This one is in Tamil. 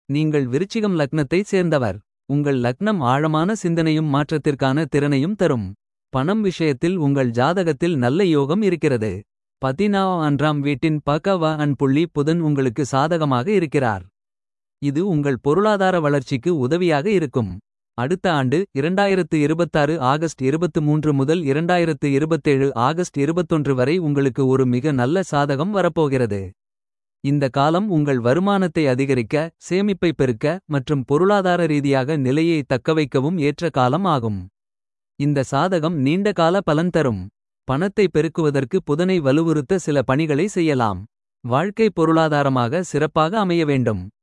நீங்கள் விருச்சிகம் லக்னத்தை சேர்ந்தவர். உங்கள் லக்னம் ஆழமான சிந்தனையும் மாற்றத்திற்கான திறனையும் தரும். பணம் விஷயத்தில் உங்கள் ஜாதகத்தில் நல்ல யோகம் இருக்கிறது. பதினா அன்றாம் வீட்டின் பகவ அன் புள்ளி புதன் உங்களுக்கு சாதகமாக இருக்கிறார். இது உங்கள் பொருளாதார வளர்ச்சிக்கு உதவியாக இருக்கும். அடுத்த ஆண்டு 2026 ஆகஸ்ட் 23 முதல் 2027 ஆகஸ்ட் 21 வரை உங்களுக்கு ஒரு மிக நல்ல சாதகம் வரப்போகிறது. இந்த காலம் உங்கள் வருமானத்தை அதிகரிக்க சேமிப்பை பெருக்க மற்றும் பொருளாதார ரீதியாக நிலையை தக்கவைக்கவும் ஏற்ற காலம் ஆகும். இந்த சாதகம் நீண்ட கால பலன் தரும். பணத்தை பெருக்குவதற்கு புதனை வலுவுறுத்த சில பணிகளை செய்யலாம். வாழ்க்கை பொருளாதாரமாக சிறப்பாக அமைய வேண்டும்.